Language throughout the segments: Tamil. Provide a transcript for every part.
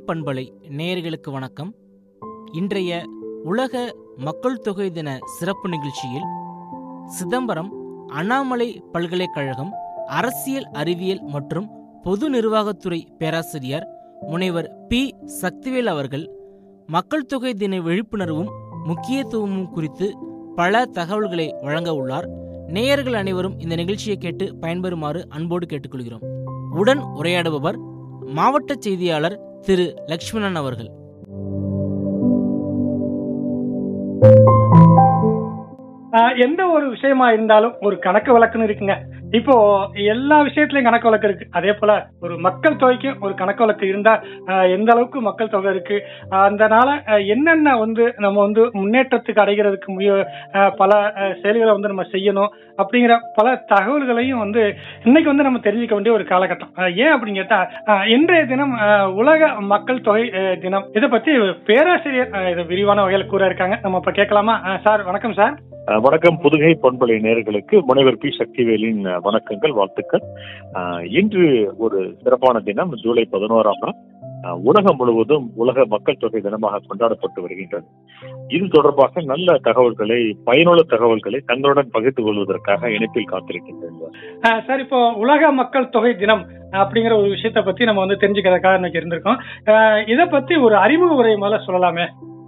பண்பலை நேயர்களுக்கு வணக்கம் இன்றைய உலக மக்கள் தொகை தின சிறப்பு நிகழ்ச்சியில் சிதம்பரம் அண்ணாமலை பல்கலைக்கழகம் அரசியல் அறிவியல் மற்றும் பொது நிர்வாகத்துறை பேராசிரியர் முனைவர் பி சக்திவேல் அவர்கள் மக்கள் தொகை தின விழிப்புணர்வும் முக்கியத்துவமும் குறித்து பல தகவல்களை வழங்க உள்ளார் நேயர்கள் அனைவரும் இந்த நிகழ்ச்சியை கேட்டு பயன்பெறுமாறு அன்போடு கேட்டுக்கொள்கிறோம் உடன் உரையாடுபவர் மாவட்ட செய்தியாளர் திரு லக்ஷ்மணன் அவர்கள் ஆஹ் எந்த ஒரு விஷயமா இருந்தாலும் ஒரு கணக்கு வழக்குன்னு இருக்குங்க இப்போ எல்லா விஷயத்திலயும் கணக்கு வழக்கு இருக்கு அதே போல ஒரு மக்கள் தொகைக்கு ஒரு கணக்கு வழக்கு இருந்தா ஆஹ் எந்த அளவுக்கு மக்கள் தொகை இருக்கு ஆஹ் அதனால ஆஹ் என்னென்ன வந்து நம்ம வந்து முன்னேற்றத்துக்கு அடைகிறதுக்கு முய ஆஹ் பல ஆஹ் செயல்களை வந்து நம்ம செய்யணும் அப்படிங்கிற பல தகவல்களையும் வந்து இன்னைக்கு வந்து நம்ம தெரிஞ்சுக்க வேண்டிய ஒரு காலகட்டம் ஆஹ் ஏன் அப்படின்னு கேட்டா ஆஹ் இன்றைய தினம் ஆஹ் உலக மக்கள் தொகை ஆஹ் தினம் இதை பத்தி பேராசிரியர் ஆஹ் இதை விரிவான வகையில் கூற இருக்காங்க நம்ம இப்ப கேட்கலாமா ஆஹ் சார் வணக்கம் சார் அஹ் வணக்கம் புதுகை பண்பலை நேர்களுக்கு முனைவர் பி சக்திவேலின் அஹ், வணக்கங்கள் வாழ்த்துக்கள் அஹ், இன்று ஒரு சிறப்பான தினம் ஜூலை பதினோராம் நாள் அஹ், உலகம் முழுவதும் உலக மக்கள் தொகை தினமாக கொண்டாடப்பட்டு வருகின்றது இது தொடர்பாக நல்ல தகவல்களை பயனுள்ள தகவல்களை தங்களுடன் பகிர்ந்து கொள்வதற்காக இணைப்பில் காத்திருக்கின்றேன் ஆஹ் சார் இப்போ உலக மக்கள் தொகை தினம் அப்படிங்கிற ஒரு விஷயத்த பத்தி நம்ம வந்து தெரிஞ்சுக்கிறதுக்காக இன்னைக்கு இருந்திருக்கோம் ஆஹ் இத பத்தி ஒரு அறிமுக உரை முதல்ல சொல்லலாமே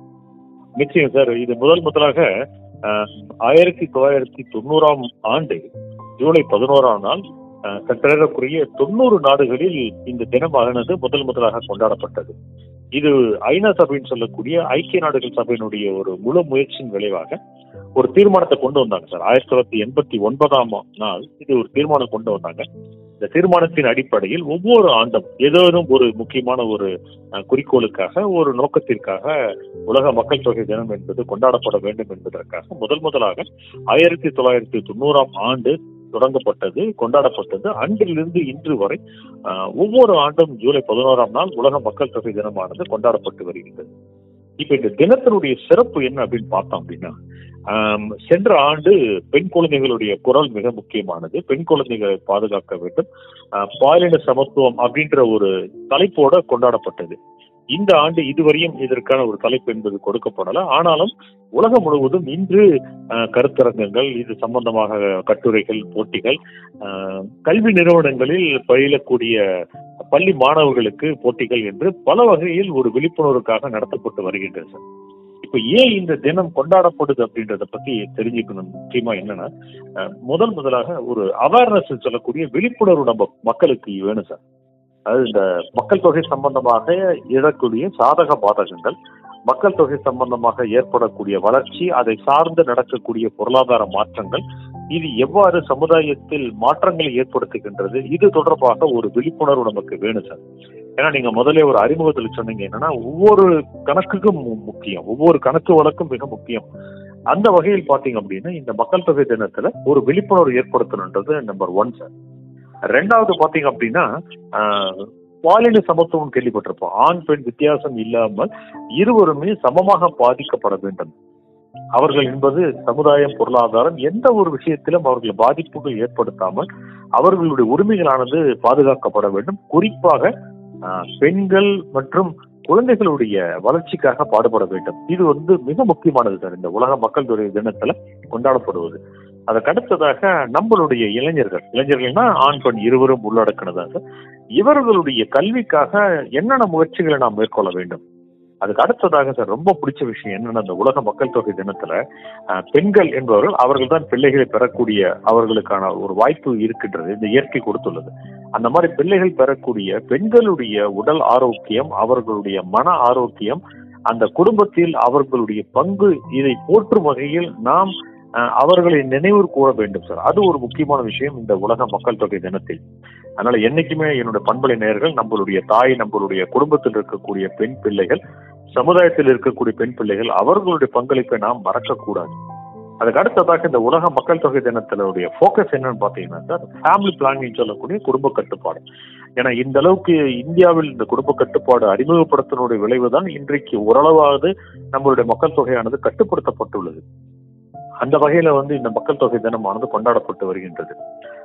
நிச்சயம் சார் இது முதல் முதலாக அஹ், ஆயிரத்தி தொள்ளாயிரத்தி தொண்ணூறாம் ஆண்டு ஜூலை பதினோராம் நாள் அஹ், சற்றேறக்குரிய தொண்ணூறு நாடுகளில் இந்த தினமானது முதல் முதலாக கொண்டாடப்பட்டது இது ஐநா சபைன்னு சொல்லக்கூடிய ஐக்கிய நாடுகள் சபையினுடைய ஒரு முழு முயற்சியின் விளைவாக ஒரு தீர்மானத்தை கொண்டு வந்தாங்க சார் ஆயிரத்தி தொள்ளாயிரத்தி எண்பத்தி ஒன்பதாம் நாள் இது ஒரு தீர்மானம் கொண்டு வந்தாங்க இந்த தீர்மானத்தின் அடிப்படையில் ஒவ்வொரு ஆண்டும் ஏதேனும் ஒரு முக்கியமான ஒரு அஹ், குறிக்கோளுக்காக ஒரு நோக்கத்திற்காக உலக மக்கள் தொகை தினம் என்பது கொண்டாடப்பட வேண்டும் என்பதற்காக முதல் முதலாக ஆயிரத்தி தொள்ளாயிரத்தி தொண்ணூறாம் ஆண்டு தொடங்கப்பட்டது கொண்டாடப்பட்டது அன்றிலிருந்து இன்று வரை ஆஹ், ஒவ்வொரு ஆண்டும் ஜூலை பதினோராம் நாள் உலக மக்கள் தொகை தினமானது கொண்டாடப்பட்டு வருகின்றது இப்ப இந்த தினத்தினுடைய சிறப்பு என்ன அப்படின்னு பார்த்தோம் அப்படின்னா ஆம், சென்ற ஆண்டு பெண் குழந்தைகளுடைய குரல் மிக முக்கியமானது பெண் குழந்தைகளை பாதுகாக்க வேண்டும் ஆஹ், பாலின சமத்துவம் அப்படின்ற ஒரு தலைப்போட கொண்டாடப்பட்டது இந்த ஆண்டு இதுவரையும் இதற்கான ஒரு தலைப்பு என்பது கொடுக்கப்படல ஆனாலும் உலகம் முழுவதும் இன்று அஹ், கருத்தரங்கங்கள் இது சம்பந்தமாக கட்டுரைகள் போட்டிகள் அஹ், கல்வி நிறுவனங்களில் பயிலக்கூடிய பள்ளி மாணவர்களுக்கு போட்டிகள் என்று பல வகையில் ஒரு விழிப்புணர்வுக்காக நடத்தப்பட்டு வருகின்றது சார். இப்ப ஏன் இந்த தினம் கொண்டாடப்படுது அப்படின்றத பத்தி தெரிஞ்சுக்கணும் முக்கியமா என்னன்னா அஹ், முதல் முதலாக ஒரு அவேர்னஸ் சொல்லக்கூடிய விழிப்புணர்வு நம்ம மக்களுக்கு வேணும் சார் அதாவது இந்த மக்கள் தொகை சம்பந்தமாக எழக்கூடிய சாதக பாதகங்கள் மக்கள் தொகை சம்பந்தமாக ஏற்படக்கூடிய வளர்ச்சி அதை சார்ந்து நடக்கக்கூடிய பொருளாதார மாற்றங்கள் இது எவ்வாறு சமுதாயத்தில் மாற்றங்களை ஏற்படுத்துகின்றது இது தொடர்பாக ஒரு விழிப்புணர்வு நமக்கு வேணும் சார் ஏன்னா நீங்க முதல்ல ஒரு அறிமுகத்தில் சொன்னீங்க என்னன்னா ஒவ்வொரு கணக்குக்கும் மு- முக்கியம் ஒவ்வொரு கணக்கு வழக்கும் மிக முக்கியம் அந்த வகையில் பாத்தீங்க அப்படின்னா இந்த மக்கள் தொகை தினத்துல ஒரு விழிப்புணர்வு ஏற்படுத்தணுன்றது நம்பர் ஒன் சார் ரெண்டாவது பாத்தீங்க அப்படின்னா ஆஹ், பாலின சமத்துவம் கேள்விப்பட்டிருப்போம் ஆண் பெண் வித்தியாசம் இல்லாமல் இருவருமே சமமாக பாதிக்கப்பட வேண்டும் அவர்கள் என்பது சமுதாயம் பொருளாதாரம் எந்த ஒரு விஷயத்திலும் அவர்கள் பாதிப்புகள் ஏற்படுத்தாமல் அவர்களுடைய உரிமைகளானது பாதுகாக்கப்பட வேண்டும் குறிப்பாக ஆஹ், பெண்கள் மற்றும் குழந்தைகளுடைய வளர்ச்சிக்காக பாடுபட வேண்டும் இது வந்து மிக முக்கியமானது சார் இந்த உலக மக்கள் தொகை தினத்துல கொண்டாடப்படுவது அதற்கு அடுத்ததாக நம்மளுடைய இளைஞர்கள் இளைஞர்கள்னா ஆண் பெண் இருவரும் உள்ளடக்கினதாக சார் இவர்களுடைய கல்விக்காக என்னென்ன முயற்சிகளை நாம் மேற்கொள்ள வேண்டும் அதுக்கு அடுத்ததாக சார் ரொம்ப பிடிச்ச விஷயம் என்னன்னா இந்த உலக மக்கள் தொகை தினத்துல அஹ், பெண்கள் என்பவர்கள் அவர்கள் தான் பிள்ளைகளை பெறக்கூடிய அவர்களுக்கான ஒரு வாய்ப்பு இருக்கின்றது இந்த இயற்கை கொடுத்துள்ளது அந்த மாதிரி பிள்ளைகள் பெறக்கூடிய பெண்களுடைய உடல் ஆரோக்கியம் அவர்களுடைய மன ஆரோக்கியம் அந்த குடும்பத்தில் அவர்களுடைய பங்கு இதை போற்றும் வகையில் நாம் அஹ், அவர்களை நினைவு கூற வேண்டும் சார் அது ஒரு முக்கியமான விஷயம் இந்த உலக மக்கள் தொகை தினத்தில் அதனால என்னைக்குமே என்னுடைய பண்பலை நேயர்கள் நம்மளுடைய தாய் நம்மளுடைய குடும்பத்தில் இருக்கக்கூடிய பெண் பிள்ளைகள் சமுதாயத்தில் இருக்கக்கூடிய பெண் பிள்ளைகள் அவர்களுடைய பங்களிப்பை நாம் மறக்கக்கூடாது அதுக்கு அடுத்ததாக இந்த உலக மக்கள் தொகை தினத்தினுடைய ஃபோக்கஸ் என்னன்னு பாத்தீங்கன்னா சார் ஃபேமிலி பிளானிங் சொல்லக்கூடிய குடும்ப கட்டுப்பாடு ஏன்னா இந்த அளவுக்கு இந்தியாவில் இந்த குடும்ப கட்டுப்பாடு அறிமுகப்படுத்தினுடைய விளைவுதான் இன்றைக்கு ஓரளவாவது நம்மளுடைய மக்கள் தொகையானது கட்டுப்படுத்தப்பட்டுள்ளது அந்த வகையில வந்து இந்த மக்கள் தொகை தினமானது கொண்டாடப்பட்டு வருகின்றது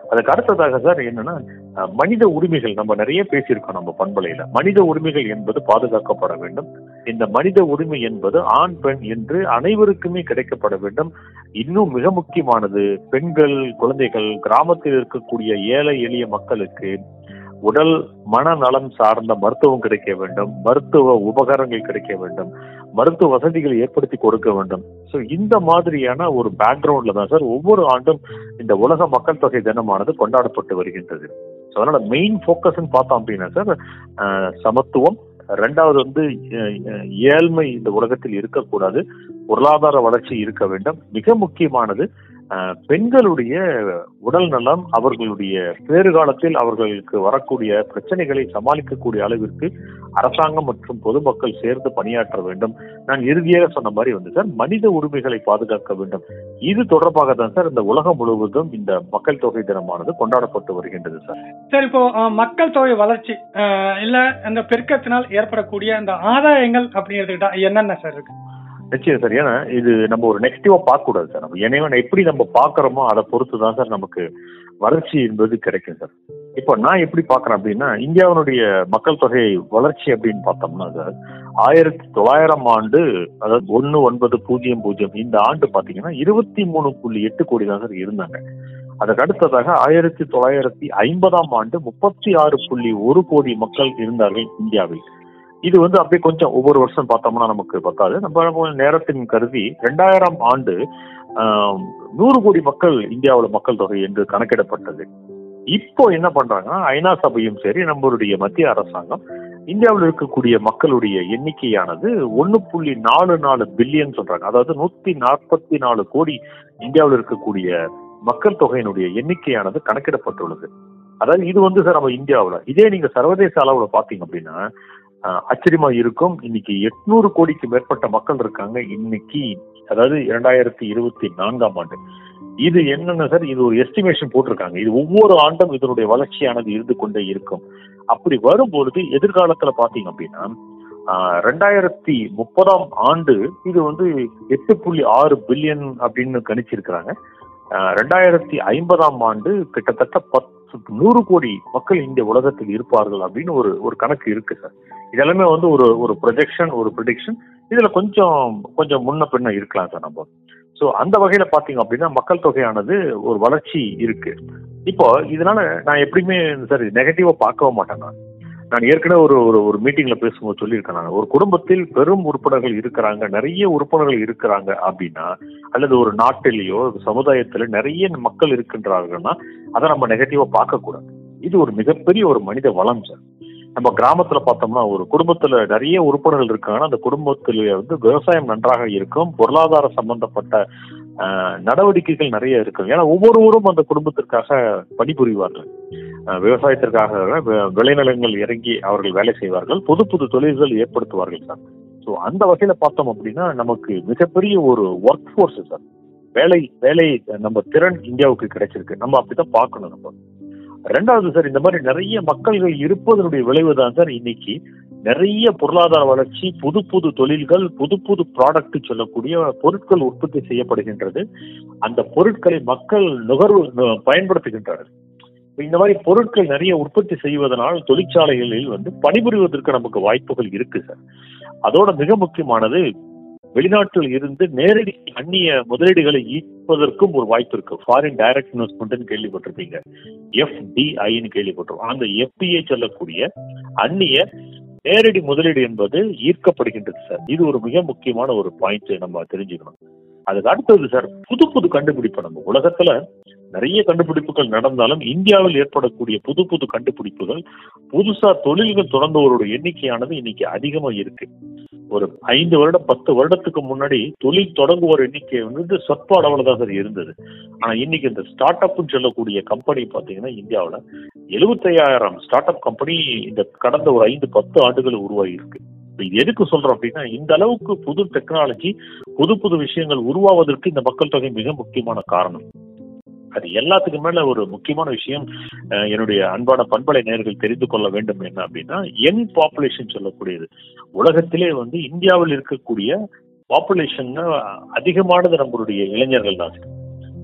அதுக்கு அடுத்ததாக சார் என்னன்னா அஹ், மனித உரிமைகள் நம்ம நிறைய பேசியிருக்கோம் நம்ம பண்பலையில மனித உரிமைகள் என்பது பாதுகாக்கப்பட வேண்டும் இந்த மனித உரிமை என்பது ஆண் பெண் என்று அனைவருக்குமே கிடைக்கப்பட வேண்டும் இன்னும் மிக முக்கியமானது பெண்கள் குழந்தைகள் கிராமத்தில் இருக்கக்கூடிய ஏழை எளிய மக்களுக்கு உடல் மனநலம் சார்ந்த மருத்துவம் கிடைக்க வேண்டும் மருத்துவ உபகரணங்கள் கிடைக்க வேண்டும் மருத்துவ வசதிகளை ஏற்படுத்தி கொடுக்க வேண்டும் ஸோ இந்த மாதிரியான ஒரு பேக்ரவுண்ட்ல தான் சார் ஒவ்வொரு ஆண்டும் இந்த உலக மக்கள் தொகை தினமானது கொண்டாடப்பட்டு வருகின்றது ஸோ அதனால மெயின் ஃபோக்கஸ்ன்னு பார்த்தோம் அப்படின்னா சார் அஹ், சமத்துவம் ரெண்டாவது வந்து அஹ், அஹ், ஏழ்மை இந்த உலகத்தில் இருக்கக்கூடாது பொருளாதார வளர்ச்சி இருக்க வேண்டும் மிக முக்கியமானது அஹ், பெண்களுடைய உடல் நலம் அவர்களுடைய பேறுகாலத்தில் அவர்களுக்கு வரக்கூடிய பிரச்சனைகளை சமாளிக்கக்கூடிய அளவிற்கு அரசாங்கம் மற்றும் பொதுமக்கள் சேர்ந்து பணியாற்ற வேண்டும் நான் இறுதியாக சொன்ன மாதிரி வந்து சார் மனித உரிமைகளை பாதுகாக்க வேண்டும் இது தொடர்பாக தான் சார் இந்த உலகம் முழுவதும் இந்த மக்கள் தொகை தினமானது கொண்டாடப்பட்டு வருகின்றது சார் சரி இப்போ அஹ், மக்கள் தொகை வளர்ச்சி அஹ், இல்ல இந்த பெருக்கத்தினால் ஏற்படக்கூடிய அந்த ஆதாயங்கள் அப்படின்னு எடுத்துக்கிட்டா என்னென்ன சார் இருக்கு நிச்சயம் சார் ஏன்னா இது நம்ம ஒரு நெகட்டிவா பார்க்க கூடாது சார் நம்ம ஏன்னா எப்படி நம்ம பார்க்கறோமோ அதை பொறுத்து தான் சார் நமக்கு வளர்ச்சி என்பது கிடைக்கும் சார் இப்போ நான் எப்படி பார்க்கறேன் அப்படின்னா இந்தியாவினுடைய மக்கள் தொகை வளர்ச்சி அப்படின்னு பார்த்தோம்னா சார் ஆயிரத்தி தொள்ளாயிரம் ஆண்டு அதாவது ஒன்னு ஒன்பது பூஜ்ஜியம் பூஜ்ஜியம் இந்த ஆண்டு பாத்தீங்கன்னா இருபத்தி மூணு புள்ளி எட்டு கோடி தான் சார் இருந்தாங்க அதற்கு அடுத்ததாக ஆயிரத்தி தொள்ளாயிரத்தி ஐம்பதாம் ஆண்டு முப்பத்தி ஆறு புள்ளி ஒரு கோடி மக்கள் இருந்தார்கள் இந்தியாவில் இது வந்து அப்படியே கொஞ்சம் ஒவ்வொரு வருஷம் பார்த்தோம்னா நமக்கு பத்தாது நம்ம கொஞ்சம் நேரத்தின் கருதி ரெண்டாயிரம் ஆண்டு ஆம், நூறு கோடி மக்கள் இந்தியாவில் மக்கள் தொகை என்று கணக்கிடப்பட்டது இப்போ என்ன பண்றாங்கன்னா ஐநா சபையும் சரி நம்மளுடைய மத்திய அரசாங்கம் இந்தியாவில் இருக்கக்கூடிய மக்களுடைய எண்ணிக்கையானது ஒன்னு புள்ளி நாலு நாலு பில்லியன் சொல்றாங்க அதாவது நூத்தி நாற்பத்தி நாலு கோடி இந்தியாவில் இருக்கக்கூடிய மக்கள் தொகையினுடைய எண்ணிக்கையானது கணக்கிடப்பட்டுள்ளது அதாவது இது வந்து சார் நம்ம இந்தியாவுல இதே நீங்க சர்வதேச அளவுல பாத்தீங்க அப்படின்னா ஆஹ், ஆச்சரியமா இருக்கும் இன்னைக்கு எட்நூறு கோடிக்கு மேற்பட்ட மக்கள் இருக்காங்க இன்னைக்கு அதாவது இரண்டாயிரத்தி இருபத்தி நான்காம் ஆண்டு இது என்னன்னா சார் இது ஒரு எஸ்டிமேஷன் போட்டிருக்காங்க இது ஒவ்வொரு ஆண்டும் இதனுடைய வளர்ச்சியானது இருந்து கொண்டே இருக்கும் அப்படி வரும்பொழுது எதிர்காலத்துல பாத்தீங்க அப்படின்னா ஆஹ், ரெண்டாயிரத்தி முப்பதாம் ஆண்டு இது வந்து எட்டு புள்ளி ஆறு பில்லியன் அப்படின்னு கணிச்சிருக்கிறாங்க ஆஹ், ரெண்டாயிரத்தி ஐம்பதாம் ஆண்டு கிட்டத்தட்ட பத்து நூறு கோடி மக்கள் இந்த உலகத்தில் இருப்பார்கள் அப்படின்னு ஒரு ஒரு கணக்கு இருக்கு சார் இதெல்லாமே வந்து ஒரு ஒரு ப்ரொஜெக்ஷன் ஒரு ப்ரிடிக்ஷன் இதுல கொஞ்சம் கொஞ்சம் முன்ன பின்ன இருக்கலாம் சார் நம்ம ஸோ அந்த வகையில பாத்தீங்க அப்படின்னா மக்கள் தொகையானது ஒரு வளர்ச்சி இருக்கு இப்போ இதனால நான் எப்படியுமே சார் நெகட்டிவா பார்க்கவும் மாட்டேன் நான் நான் ஏற்கனவே ஒரு ஒரு ஒரு மீட்டிங்ல பேசும்போது சொல்லியிருக்கேன் நான் ஒரு குடும்பத்தில் பெரும் உறுப்பினர்கள் இருக்கிறாங்க நிறைய உறுப்பினர்கள் இருக்கிறாங்க அப்படின்னா அல்லது ஒரு நாட்டிலேயோ ஒரு சமுதாயத்துல நிறைய மக்கள் இருக்கின்றார்கள்னா அதை நம்ம நெகட்டிவா பார்க்க கூடாது இது ஒரு மிகப்பெரிய ஒரு மனித வளம் சார் நம்ம கிராமத்துல பார்த்தோம்னா ஒரு குடும்பத்துல நிறைய உறுப்பினர்கள் இருக்காங்கன்னா அந்த குடும்பத்துல வந்து விவசாயம் நன்றாக இருக்கும் பொருளாதார சம்பந்தப்பட்ட ஆஹ், நடவடிக்கைகள் நிறைய இருக்கும் ஏன்னா ஒவ்வொருவரும் அந்த குடும்பத்திற்காக பணிபுரிவார்கள் ஆஹ், விவசாயத்திற்காக வி- விளைநிலங்கள் இறங்கி அவர்கள் வேலை செய்வார்கள் புது புது தொழில்கள் ஏற்படுத்துவார்கள் சார் ஸோ அந்த வகையில பார்த்தோம் அப்படின்னா நமக்கு மிகப்பெரிய ஒரு ஒர்க் ஃபோர்ஸ் சார் வேலை வேலை நம்ம திறன் இந்தியாவுக்கு கிடைச்சிருக்கு நம்ம அப்படித்தான் பார்க்கணும் நம்ம ரெண்டாவது சார் இந்த மாதிரி நிறைய மக்கள்கள் இருப்பதனுடைய விளைவு தான் சார் இன்னைக்கு நிறைய பொருளாதார வளர்ச்சி புது புது தொழில்கள் புது புது ப்ராடக்ட் சொல்லக்கூடிய பொருட்கள் உற்பத்தி செய்யப்படுகின்றது அந்த பொருட்களை மக்கள் நுகர்வு நு- பயன்படுத்துகின்றனர் இப்ப இந்த மாதிரி பொருட்கள் நிறைய உற்பத்தி செய்வதனால் தொழிற்சாலைகளில் வந்து பணிபுரிவதற்கு நமக்கு வாய்ப்புகள் இருக்கு சார் அதோட மிக முக்கியமானது வெளிநாட்டில் இருந்து நேரடி அந்நிய முதலீடுகளை ஈர்ப்பதற்கும் ஒரு வாய்ப்பு இருக்கு ஃபாரின் டைரக்ட் இன்வெஸ்ட்மெண்ட் கேள்விப்பட்டிருப்பீங்க எஃப்டிஐன்னு கேள்விப்பட்டிருக்கோம் அந்த எஃப்டிஐ சொல்லக்கூடிய அந்நிய நேரடி முதலீடு என்பது ஈர்க்கப்படுகின்றது சார் இது ஒரு மிக முக்கியமான ஒரு பாயிண்ட் நம்ம தெரிஞ்சுக்கணும் அதுக்கு அடுத்தது சார் புது புது கண்டுபிடிப்பு நம்ம உலகத்துல நிறைய கண்டுபிடிப்புகள் நடந்தாலும் இந்தியாவில் ஏற்படக்கூடிய புது புது கண்டுபிடிப்புகள் புதுசா தொழில்கள் தொடர்ந்தவரோட எண்ணிக்கையானது இன்னைக்கு அதிகமா இருக்கு ஒரு ஐந்து வருடம் பத்து வருடத்துக்கு முன்னாடி தொழில் தொடங்குவோர் எண்ணிக்கை வந்து சொற்ப அளவுல தான் சார் இருந்தது ஆனா இன்னைக்கு இந்த ஸ்டார்ட் அப்னு சொல்லக்கூடிய கம்பெனி பாத்தீங்கன்னா இந்தியாவுல எழுபத்தையாயிரம் ஸ்டார்ட் அப் கம்பெனி இந்த கடந்த ஒரு ஐந்து பத்து ஆண்டுகள் உருவாகி இருக்கு இப்ப இது எதுக்கு சொல்றோம் அப்படின்னா இந்த அளவுக்கு புது டெக்னாலஜி புது புது விஷயங்கள் உருவாவதற்கு இந்த மக்கள் தொகை மிக முக்கியமான காரணம் அது எல்லாத்துக்கும் மேல ஒரு முக்கியமான விஷயம் அஹ், என்னுடைய அன்பான பண்பலை நேயர்கள் தெரிந்து கொள்ள வேண்டும் என்ன அப்படின்னா யங் பாப்புலேஷன் சொல்லக்கூடியது உலகத்திலே வந்து இந்தியாவில் இருக்கக்கூடிய பாப்புலேஷன் அதிகமானது நம்மளுடைய இளைஞர்கள் தான்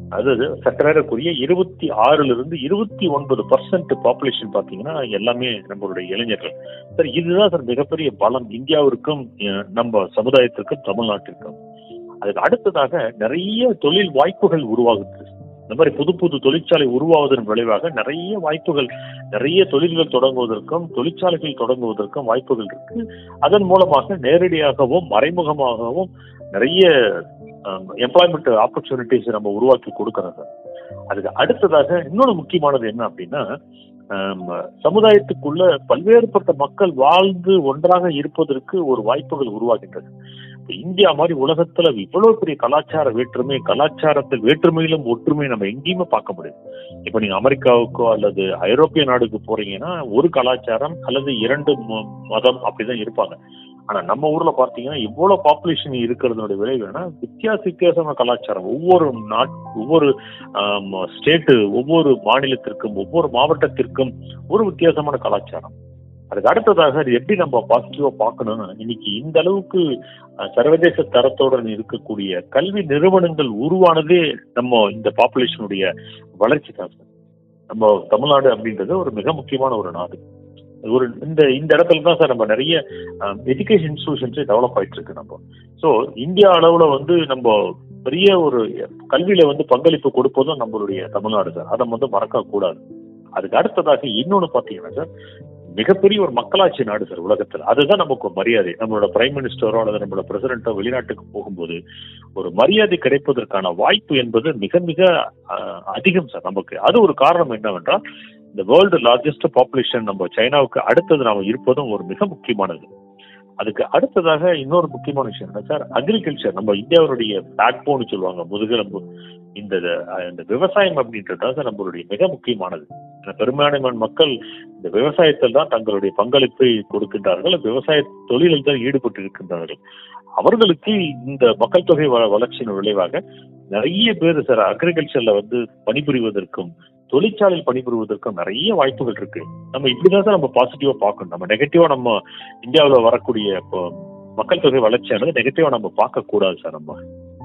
அதாவது சற்றேறக்குரிய இருபத்தி ஆறுல இருந்து இருபத்தி ஒன்பது பர்சன்ட் பாப்புலேஷன் பாத்தீங்கன்னா எல்லாமே நம்மளுடைய இளைஞர்கள் சார் இதுதான் சார் மிகப்பெரிய பலம் இந்தியாவிற்கும் அஹ், நம்ம சமுதாயத்திற்கும் தமிழ்நாட்டிற்கும் அதுக்கு அடுத்ததாக நிறைய தொழில் வாய்ப்புகள் உருவாகுது இந்த மாதிரி புது புது தொழிற்சாலை உருவாவதன் விளைவாக நிறைய வாய்ப்புகள் நிறைய தொழில்கள் தொடங்குவதற்கும் தொழிற்சாலைகள் தொடங்குவதற்கும் வாய்ப்புகள் இருக்கு அதன் மூலமாக நேரடியாகவும் மறைமுகமாகவும் நிறைய எம்ப்ளாய்மெண்ட் ஆப்பர்ச்சுனிட்டிஸ் நம்ம உருவாக்கி கொடுக்கறோம் சார் அதுக்கு அடுத்ததாக இன்னொரு முக்கியமானது என்ன அப்படின்னா ஆம், சமுதாயத்துக்குள்ள பல்வேறுபட்ட மக்கள் வாழ்ந்து ஒன்றாக இருப்பதற்கு ஒரு வாய்ப்புகள் உருவாகின்றது இப்ப இந்தியா மாதிரி உலகத்துல இவ்வளவு பெரிய கலாச்சார வேற்றுமை கலாச்சாரத்தில் வேற்றுமையிலும் ஒற்றுமை நம்ம எங்கேயுமே பார்க்க முடியாது இப்ப நீங்க அமெரிக்காவுக்கோ அல்லது ஐரோப்பிய நாடுக்கு போறீங்கன்னா ஒரு கலாச்சாரம் அல்லது இரண்டு ம- மதம் அப்படிதான் இருப்பாங்க ஆனா நம்ம ஊர்ல பாத்தீங்கன்னா இவ்வளவு பாப்புலேஷன் இருக்கிறதுனுடைய விளைவு என்னன்னா வித்தியாச வித்தியாசமான கலாச்சாரம் ஒவ்வொரு நாட் ஒவ்வொரு ஸ்டேட்டு ஒவ்வொரு மாநிலத்திற்கும் ஒவ்வொரு மாவட்டத்திற்கும் ஒரு வித்தியாசமான கலாச்சாரம் அதுக்கு அடுத்ததாக அது எப்படி நம்ம பாசிட்டிவா பார்க்கணும்னா இன்னைக்கு இந்த அளவுக்கு அஹ், சர்வதேச தரத்துடன் இருக்கக்கூடிய கல்வி நிறுவனங்கள் உருவானதே நம்ம இந்த பாப்புலேஷனுடைய வளர்ச்சி தான் சார் நம்ம தமிழ்நாடு அப்படின்றது ஒரு மிக முக்கியமான ஒரு நாடு ஒரு இந்த இந்த இடத்துல தான் சார் நம்ம நிறைய எஜுகேஷன் இன்ஸ்டிடியூஷன்ஸே டெவலப் ஆயிட்டு இருக்கு நம்ம ஸோ இந்தியா அளவுல வந்து நம்ம பெரிய ஒரு கல்வியில வந்து பங்களிப்பு கொடுப்பதும் நம்மளுடைய தமிழ்நாடு சார் அதை வந்து மறக்க கூடாது அதுக்கு அடுத்ததாக இன்னொன்னு பாத்தீங்கன்னா சார் மிகப்பெரிய ஒரு மக்களாட்சி நாடு சார் உலகத்துல அதுதான் நமக்கு ஒரு மரியாதை நம்மளோட பிரைம் மினிஸ்டரோ அல்லது நம்மளோட பிரசிடென்ட்டோ வெளிநாட்டுக்கு போகும்போது ஒரு மரியாதை கிடைப்பதற்கான வாய்ப்பு என்பது மிக மிக அஹ், அதிகம் சார் நமக்கு அது ஒரு காரணம் என்னவென்றால் இந்த வேர்ல்டு லார்ஜஸ்ட் பாப்புலேஷன் நம்ம சைனாவுக்கு அடுத்தது நாம இருப்பதும் ஒரு மிக முக்கியமானது அதுக்கு அடுத்ததாக இன்னொரு முக்கியமான விஷயம் என்ன சார் அக்ரிகல்ச்சர் நம்ம இந்தியாவுடைய பேக் போன்னு சொல்லுவாங்க முதுகெலும்பு இந்த அஹ், இந்த விவசாயம் அப்படின்றது தான் சார் நம்மளுடைய மிக முக்கியமானது ஏன்னா பெரும்பான்மை மக்கள் இந்த விவசாயத்தில் தான் தங்களுடைய பங்களிப்பை கொடுக்கின்றார்கள் விவசாய தொழிலில் தான் ஈடுபட்டு இருக்கின்றார்கள் அவர்களுக்கு இந்த மக்கள் தொகை வ- வளர்ச்சியின் விளைவாக நிறைய பேர் சார் அக்ரிகல்ச்சர்ல வந்து பணிபுரிவதற்கும் தொழிற்சாலையில் பணிபுரிவதற்கும் நிறைய வாய்ப்புகள் இருக்கு நம்ம இப்படிதான் சார் நம்ம பாசிட்டிவா பார்க்கணும் நம்ம நெகட்டிவா நம்ம இந்தியாவுல வரக்கூடிய இப்போ மக்கள் தொகை வளர்ச்சியானது நெகட்டிவா நம்ம பார்க்க கூடாது சார் நம்ம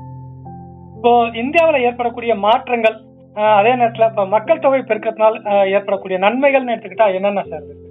இப்போ இந்தியாவில் ஏற்படக்கூடிய மாற்றங்கள் ஆஹ், அதே நேரத்துல இப்ப மக்கள் தொகை பெருக்கத்தினால் ஆஹ், ஏற்படக்கூடிய நன்மைகள்னு எடுத்துக்கிட்டா என்னென்ன சார் இருக்கு?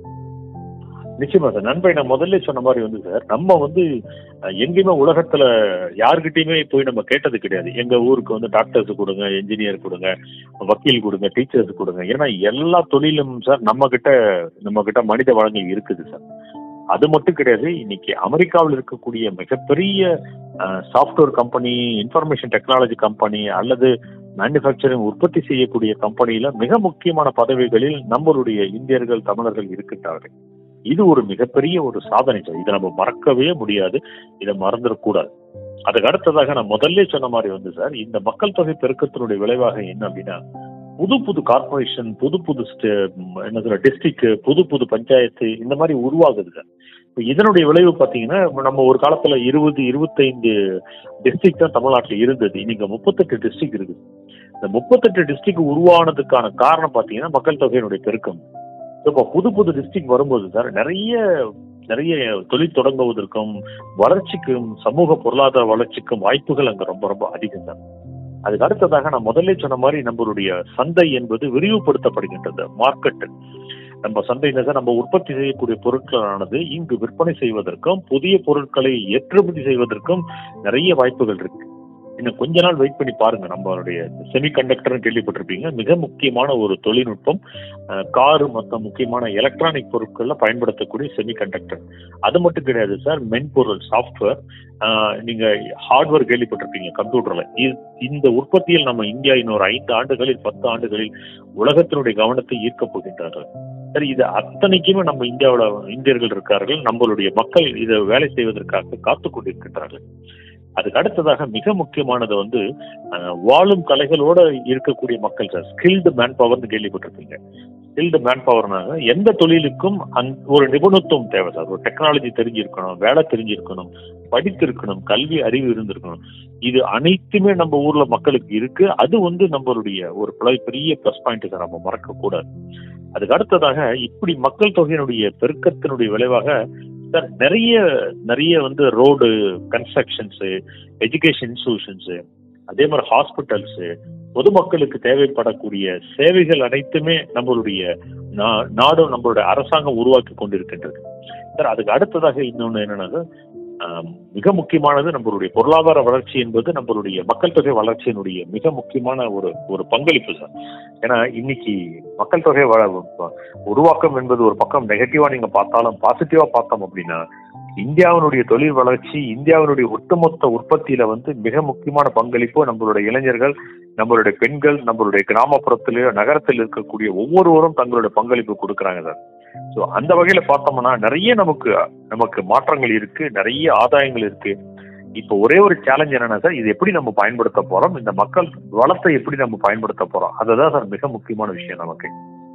நிச்சயமா சார் நண்பை நான் முதல்ல சொன்ன மாதிரி வந்து சார் நம்ம வந்து அஹ், எங்கேயுமே உலகத்துல யாருக்கிட்டயுமே போய் நம்ம கேட்டது கிடையாது எங்க ஊருக்கு வந்து டாக்டர்ஸ் கொடுங்க என்ஜினியர் கொடுங்க வக்கீல் கொடுங்க டீச்சர்ஸ் கொடுங்க ஏன்னா எல்லா தொழிலும் சார் நம்ம கிட்ட நம்ம கிட்ட மனித வளங்கள் இருக்குது சார் அது மட்டும் கிடையாது இன்னைக்கு அமெரிக்காவில் இருக்கக்கூடிய மிகப்பெரிய software company information technology company அல்லது மேனுஃபேக்சரிங் உற்பத்தி செய்யக்கூடிய கம்பெனியில மிக முக்கியமான பதவிகளில் நம்மளுடைய இந்தியர்கள் தமிழர்கள் இருக்கின்றார்கள் இது ஒரு மிகப்பெரிய ஒரு சாதனை சார் இதை நம்ம மறக்கவே முடியாது இதை மறந்துடக்கூடாது அதுக்கு அடுத்ததாக நான் முதல்ல சொன்ன மாதிரி வந்து சார் இந்த மக்கள் தொகை பெருக்கத்தினுடைய விளைவாக என்ன அப்படின்னா புது புது கார்பரேஷன் புது புது ஸ்டே- ம், என்ன சொல்ற டிஸ்ட்ரிக்ட் புது புது பஞ்சாயத்து இந்த மாதிரி உருவாகுது சார் இப்ப இதனுடைய விளைவு பாத்தீங்கன்னா இப்ப நம்ம ஒரு காலத்துல இருபது இருபத்தைந்து டிஸ்ட்ரிக்ட் தான் தமிழ்நாட்டில் இருந்தது இன்னைக்கு முப்பத்தெட்டு டிஸ்ட்ரிக்ட் இருக்குது இந்த முப்பத்தெட்டு டிஸ்ட்ரிக்ட் உருவானதுக்கான காரணம் பாத்தீங்கன்னா மக்கள் தொகையினுடைய பெருக்கம் இப்போ புது புது டிஸ்ட்ரிக்ட் வரும்போது சார் நிறைய நிறைய தொழில் தொடங்குவதற்கும் வளர்ச்சிக்கும் சமூக பொருளாதார வளர்ச்சிக்கும் வாய்ப்புகள் அங்க ரொம்ப ரொம்ப அதிகம் சார் அதுக்கு அடுத்ததாக நான் முதல்ல சொன்ன மாதிரி நம்மளுடைய சந்தை என்பது விரிவுபடுத்தப்படுகின்றது மார்க்கெட் நம்ம சந்தையில சார் நம்ம உற்பத்தி செய்யக்கூடிய பொருட்களானது இங்கு விற்பனை செய்வதற்கும் புதிய பொருட்களை ஏற்றுமதி செய்வதற்கும் நிறைய வாய்ப்புகள் இருக்கு இன்னும் கொஞ்ச நாள் வெயிட் பண்ணி பாருங்க நம்மளுடைய செமி கண்டக்டர்னு கேள்விப்பட்டிருப்பீங்க மிக முக்கியமான ஒரு தொழில்நுட்பம் காரு மற்ற முக்கியமான எலக்ட்ரானிக் பொருட்கள்ல பயன்படுத்தக்கூடிய செமி கண்டக்டர் அது மட்டும் கிடையாது சார் மென்பொருள் சாஃப்ட்வேர் நீங்க ஹார்ட்வேர் கேள்விப்பட்டிருப்பீங்க கம்ப்யூட்டர்ல இ- இந்த உற்பத்தியில் நம்ம இந்தியா இன்னொரு ஐந்து ஆண்டுகளில் பத்து ஆண்டுகளில் உலகத்தினுடைய கவனத்தை ஈர்க்கப் போகின்றார்கள் சரி இது அத்தனைக்குமே நம்ம இந்தியாவுல இந்தியர்கள் இருக்கார்கள் நம்மளுடைய மக்கள் இதை வேலை செய்வதற்காக காத்து கொண்டிருக்கின்றார்கள் அதுக்கு அடுத்ததாக மிக முக்கியமானது வந்து அஹ், வாழும் கலைகளோட இருக்கக்கூடிய மக்கள் சார் ஸ்கில்டு மேன் பவர்னு கேள்விப்பட்டிருப்பீங்க ஸ்கில்டு மேன் பவர்னாக எந்த தொழிலுக்கும் அந் ஒரு நிபுணத்துவம் தேவை சார் ஒரு டெக்னாலஜி தெரிஞ்சிருக்கணும் வேலை தெரிஞ்சிருக்கணும் படித்திருக்கணும் கல்வி அறிவு இருந்திருக்கணும் இது அனைத்துமே நம்ம ஊர்ல மக்களுக்கு இருக்கு அது வந்து நம்மளுடைய ஒரு பல- பெரிய ப்ளஸ் பாயிண்ட் சார் நம்ம மறக்க கூடாது அதுக்கு அடுத்ததாக இப்படி மக்கள் தொகையினுடைய பெருக்கத்தினுடைய விளைவாக சார் நிறைய நிறைய வந்து ரோடு கன்ஸ்ட்ரக்ஷன்ஸ் எஜுகேஷன் இன்ஸ்டிடியூஷன்ஸ் அதே மாதிரி ஹாஸ்பிட்டல்ஸ் பொதுமக்களுக்கு தேவைப்படக்கூடிய சேவைகள் அனைத்துமே நம்மளுடைய நா- நாடும் நம்மளுடைய அரசாங்கம் உருவாக்கி கொண்டிருக்கின்றது சார் அதுக்கு அடுத்ததாக இன்னொன்னு என்னன்னா ஆம், மிக முக்கியமானது நம்மளுடைய பொருளாதார வளர்ச்சி என்பது நம்மளுடைய மக்கள் தொகை வளர்ச்சியினுடைய மிக முக்கியமான ஒரு ஒரு பங்களிப்பு சார் ஏன்னா இன்னைக்கு மக்கள் தொகை வ- உருவாக்கம் என்பது ஒரு பக்கம் நெகட்டிவா நீங்க பார்த்தாலும் பாசிட்டிவா பார்த்தோம் அப்படின்னா இந்தியாவினுடைய தொழில் வளர்ச்சி இந்தியாவினுடைய ஒட்டுமொத்த உற்பத்தியில வந்து மிக முக்கியமான பங்களிப்பு நம்மளுடைய இளைஞர்கள் நம்மளுடைய பெண்கள் நம்மளுடைய கிராமப்புறத்திலேயோ நகரத்தில் இருக்கக்கூடிய ஒவ்வொருவரும் தங்களுடைய பங்களிப்பு கொடுக்கறாங்க சார் ஸோ அந்த வகையில பார்த்தோம்னா நிறைய நமக்கு நமக்கு மாற்றங்கள் இருக்கு நிறைய ஆதாயங்கள் இருக்கு இப்போ ஒரே ஒரு சேலஞ்ச் என்னன்னா சார் இது எப்படி நம்ம பயன்படுத்த போறோம் இந்த மக்கள் வளத்தை எப்படி நம்ம பயன்படுத்த போறோம் அதுதான் சார் மிக முக்கியமான விஷயம் நமக்கு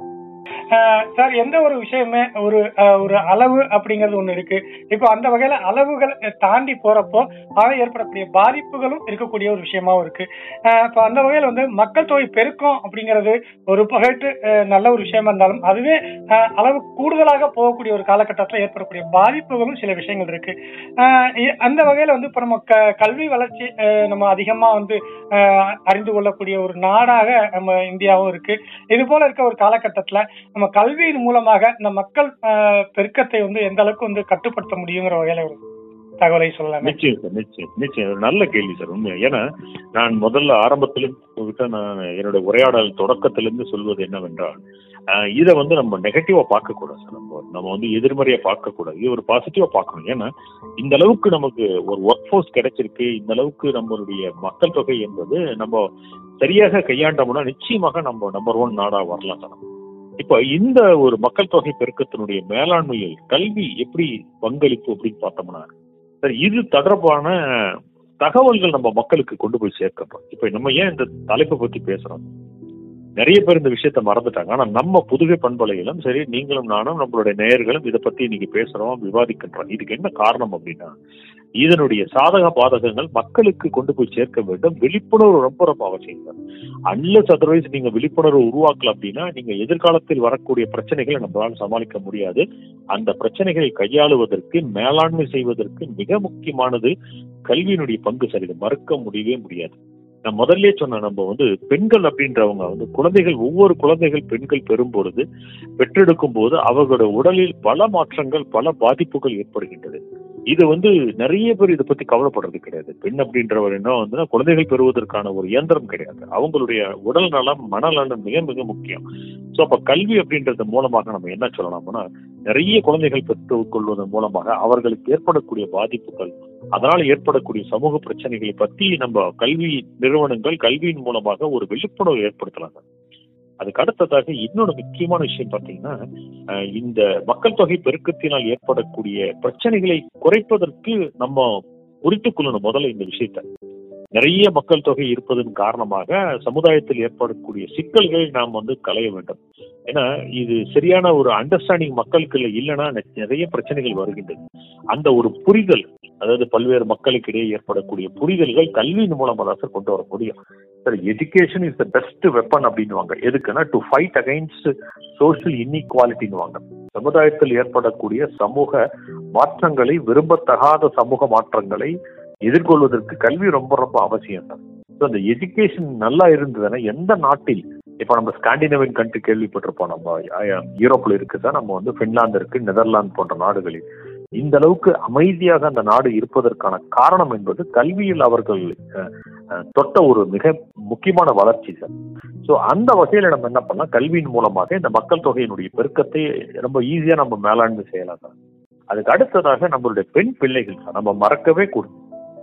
ஆஹ் சார் எந்த ஒரு விஷயமே ஒரு ஆஹ் ஒரு அளவு அப்படிங்கிறது ஒண்ணு இருக்கு இப்போ அந்த வகையில அளவுகள் தாண்டி போறப்போ அதனால ஏற்படக்கூடிய பாதிப்புகளும் இருக்கக்கூடிய ஒரு விஷயமாவும் இருக்கு ஆஹ் இப்போ அந்த வகையில வந்து மக்கள் தொகை பெருக்கம் அப்படிங்கிறது ஒரு பகட்டு ஆஹ் நல்ல ஒரு விஷயமா இருந்தாலும் அதுவே ஆஹ் அளவு கூடுதலாக போகக்கூடிய ஒரு காலகட்டத்தில் ஏற்படக்கூடிய பாதிப்புகளும் சில விஷயங்கள் இருக்கு ஆஹ் இ- அந்த வகையில வந்து இப்போ நம்ம க- கல்வி வளர்ச்சி ஆஹ் நம்ம அதிகமா வந்து ஆஹ் அறிந்து கொள்ளக்கூடிய ஒரு நாடாக நம்ம இந்தியாவும் இருக்கு இது போல இருக்க ஒரு காலகட்டத்துல நம்ம கல்வியின் மூலமாக இந்த மக்கள் ஆஹ், பெருக்கத்தை வந்து எந்த அளவுக்கு வந்து கட்டுப்படுத்த முடியுங்கிற வகையில ஒரு தகவலை சொல்லலாம் நிச்சயம் சார் நிச்சயம் நிச்சயம் ஒரு நல்ல கேள்வி சார் உண்மை ஏன்னா நான் முதல்ல ஆரம்பத்திலும் உங்ககிட்ட நான் என்னோட உரையாடல் தொடக்கத்திலிருந்து சொல்வது என்னவென்றால் ஆஹ் இதை வந்து நம்ம நெகட்டிவா பார்க்க கூடாது சார் நம்ம நம்ம வந்து எதிர்மறையா பார்க்க கூடாது இது ஒரு பாசிட்டிவா பார்க்கணும் ஏன்னா இந்த அளவுக்கு நமக்கு ஒரு ஒர்க் ஃபோர்ஸ் கிடைச்சிருக்கு இந்த அளவுக்கு நம்மளுடைய மக்கள் தொகை என்பது நம்ம சரியாக கையாண்டோம்னா நிச்சயமாக நம்ம நம்பர் ஒன் நாடா வரலாம் சார் இப்போ இந்த ஒரு மக்கள் தொகை பெருக்கத்தினுடைய மேலாண்மையில் கல்வி எப்படி பங்களிப்பு அப்படின்னு பார்த்தோம்னா சார் இது தொடர்பான தகவல்கள் நம்ம மக்களுக்கு கொண்டு போய் சேர்க்கப்படும் இப்ப நம்ம ஏன் இந்த தலைப்பை பத்தி பேசுறோம் நிறைய பேர் இந்த விஷயத்த மறந்துட்டாங்க ஆனா நம்ம புதுகை பண்பலையிலும் சரி நீங்களும் நானும் நம்மளுடைய நேயர்களும் இதை பத்தி இன்னைக்கு பேசுறோம் விவாதிக்கின்றோம் இதுக்கு என்ன காரணம் அப்படின்னா இதனுடைய சாதக பாதகங்கள் மக்களுக்கு கொண்டு போய் சேர்க்க வேண்டும் விழிப்புணர்வு ரொம்ப ரொம்ப அவசியம் அன்லஸ் அதர்வைஸ் நீங்க விழிப்புணர்வு உருவாக்கல அப்படின்னா நீங்க எதிர்காலத்தில் வரக்கூடிய பிரச்சனைகளை நம்மளால சமாளிக்க முடியாது அந்த பிரச்சனைகளை கையாளுவதற்கு மேலாண்மை செய்வதற்கு மிக முக்கியமானது கல்வியினுடைய பங்கு சரி இதை மறுக்க முடியவே முடியாது நான் முதல்ல சொன்ன நம்ம வந்து பெண்கள் அப்படின்றவங்க வந்து குழந்தைகள் ஒவ்வொரு குழந்தைகள் பெண்கள் பெறும் பொழுது பெற்றெடுக்கும் போது அவர்களோட உடலில் பல மாற்றங்கள் பல பாதிப்புகள் ஏற்படுகின்றது இது வந்து நிறைய பேர் இதை பத்தி கவலைப்படுறது கிடையாது பெண் அப்படின்றவர் என்ன வந்து குழந்தைகள் பெறுவதற்கான ஒரு இயந்திரம் கிடையாது அவங்களுடைய உடல் நலம் மனநலம் மிக மிக முக்கியம் சோ அப்ப கல்வி அப்படின்றது மூலமாக நம்ம என்ன சொல்லலாம்னா நிறைய குழந்தைகள் பெற்றுக் கொள்வதன் மூலமாக அவர்களுக்கு ஏற்படக்கூடிய பாதிப்புகள் அதனால் ஏற்படக்கூடிய சமூக பிரச்சனைகளை பத்தி நம்ம கல்வி நிறுவனங்கள் கல்வியின் மூலமாக ஒரு விழிப்புணர்வு ஏற்படுத்தலாம் அதுக்கு அடுத்ததாக இன்னொரு முக்கியமான விஷயம் பார்த்தீங்கன்னா அஹ் இந்த மக்கள் தொகை பெருக்கத்தினால் ஏற்படக்கூடிய பிரச்சனைகளை குறைப்பதற்கு நம்ம குறித்துக் கொள்ளணும் முதல்ல இந்த விஷயத்த நிறைய மக்கள் தொகை இருப்பதன் காரணமாக சமுதாயத்தில் ஏற்படக்கூடிய சிக்கல்களை நாம் வந்து களைய வேண்டும் ஏன்னா இது சரியான ஒரு அண்டர்ஸ்டாண்டிங் மக்களுக்கு இல்லைன்னா நிறைய பிரச்சனைகள் வருகின்றது அந்த ஒரு புரிதல் அதாவது பல்வேறு மக்களுக்கு இடையே ஏற்படக்கூடிய புரிதல்கள் கல்வியின் மூலமா தான் சார் கொண்டு வர முடியும் sir education is the best weapon அப்படின்னுவாங்க எதுக்குன்னா டு ஃபைட் அகைன்ஸ்ட் சோஷியல் இன்இக்வாலிட்டின்னுவாங்க சமுதாயத்தில் ஏற்படக்கூடிய சமூக மாற்றங்களை விரும்பத்தகாத சமூக மாற்றங்களை எதிர்கொள்வதற்கு கல்வி ரொம்ப ரொம்ப அவசியம் சார் ஸோ அந்த எஜுகேஷன் நல்லா இருந்ததுன்னா எந்த நாட்டில் இப்போ நம்ம ஸ்காண்டினேவியன் கண்ட்ரி கேள்விப்பட்டிருப்போம் நம்ம யூரோப்ல இருக்கு சார் நம்ம வந்து பின்லாந்து இருக்கு நெதர்லாந்து போன்ற நாடுகளில் இந்த அளவுக்கு அமைதியாக அந்த நாடு இருப்பதற்கான காரணம் என்பது கல்வியில் அவர்கள் தொட்ட ஒரு மிக முக்கியமான வளர்ச்சி சார் ஸோ அந்த வகையில நம்ம என்ன பண்ணலாம் கல்வியின் மூலமாக இந்த மக்கள் தொகையினுடைய பெருக்கத்தை ரொம்ப ஈஸியா நம்ம மேலாண்மை செய்யலாம் சார் அதுக்கு அடுத்ததாக நம்மளுடைய பெண் பிள்ளைகள் சார் நம்ம மறக்கவே கூடும்